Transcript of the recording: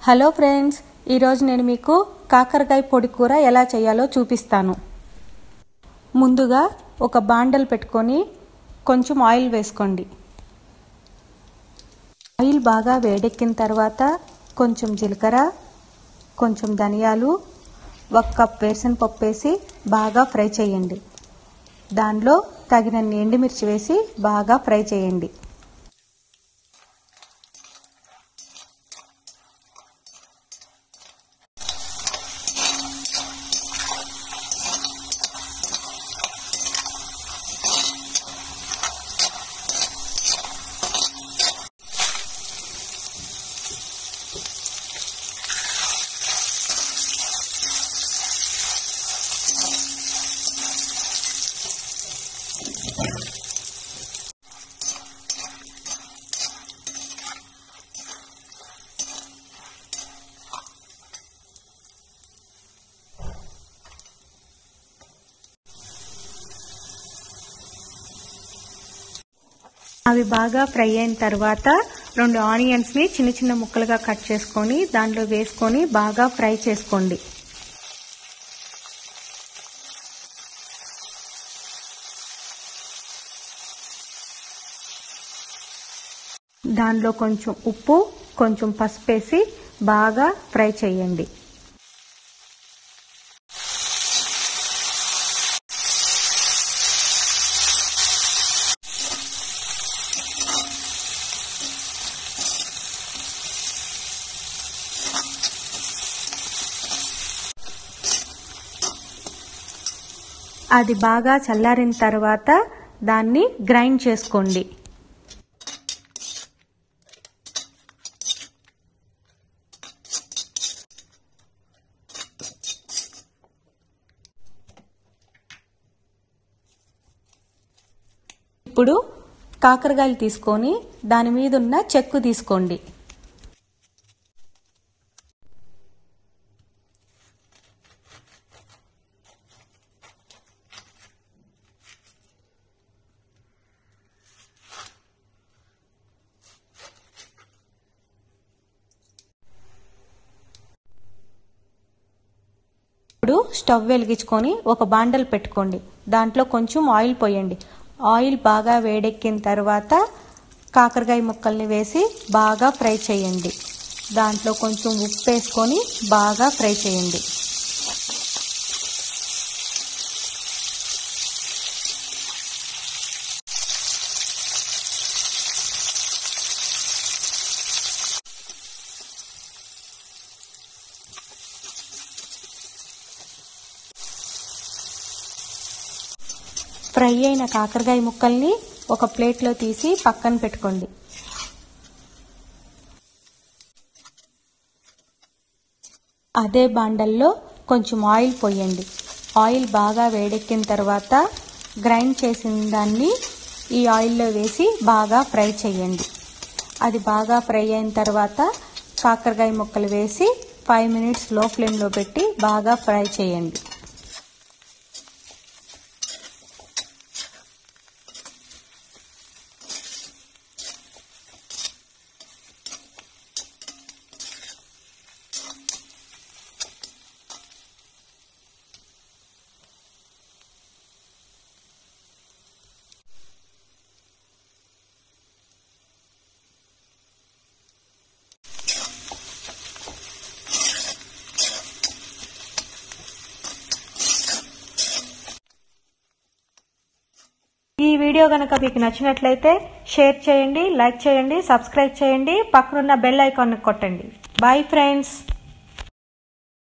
hello friends ఈరోజు నేను మీకు కాకరకాయ పొడి కూర ఎలా చేయాలో చూపిస్తాను ముందుగా ఒక బాండల్ పెట్టుకొని కొంచెం ఆయిల్ వేసుకోండి ఆయిల్ బాగా వేడెక్కిన తర్వాత కొంచెం జీలకర్ర కొంచెం ధనియాలు ఒక కప్ వేసిన పప్పు వేసి బాగా ఫ్రై చేయండి దానిలో తగినన్ని ఎండుమిర్చి వేసి బాగా ఫ్రై చేయండి అవి బాగా ఫ్రై అయిన తర్వాత రెండు ఆనియన్స్ని చిన్న చిన్న ముక్కలుగా కట్ చేసుకొని దాంట్లో వేసుకొని బాగా ఫ్రై చేసుకోండి దానిలో కొంచెం ఉప్పు కొంచెం పసుపు వేసి బాగా ఫ్రై చేయండి అది బాగా చల్లారిన తర్వాత దాన్ని గ్రైండ్ చేసుకోండి ఇప్పుడు కాకరకాయలు తీసుకొని దాని మీద ఉన్న చెక్కు తీసుకోండి ఇప్పుడు స్టవ్ వెలిగించుకొని ఒక బాండల్ పెట్టుకోండి దాంట్లో కొంచెం ఆయిల్ పోయండి ఆయిల్ బాగా వేడెక్కిన తర్వాత కాకరకాయ ముక్కల్ని వేసి బాగా ఫ్రై చేయండి దాంట్లో కొంచెం ఉప్పు వేసుకొని బాగా ఫ్రై చేయండి ఫ్రై అయిన కాకరకాయ ముక్కల్ని ఒక ప్లేట్లో తీసి పక్కన పెట్టుకోండి అదే బాండల్లో కొంచెం ఆయిల్ పోయండి ఆయిల్ బాగా వేడెక్కిన తర్వాత గ్రైండ్ చేసిన దాన్ని ఈ ఆయిల్లో వేసి బాగా ఫ్రై చేయండి అది బాగా ఫ్రై అయిన తర్వాత కాకరకాయ ముక్కలు వేసి ఫైవ్ మినిట్స్ లో ఫ్లేమ్లో పెట్టి బాగా ఫ్రై చేయండి ఈ వీడియో కనుక మీకు నచ్చినట్లయితే షేర్ చేయండి లైక్ చేయండి సబ్స్క్రైబ్ చేయండి పక్కనున్న బెల్ ఐకాన్ కొట్టండి బాయ్ ఫ్రెండ్స్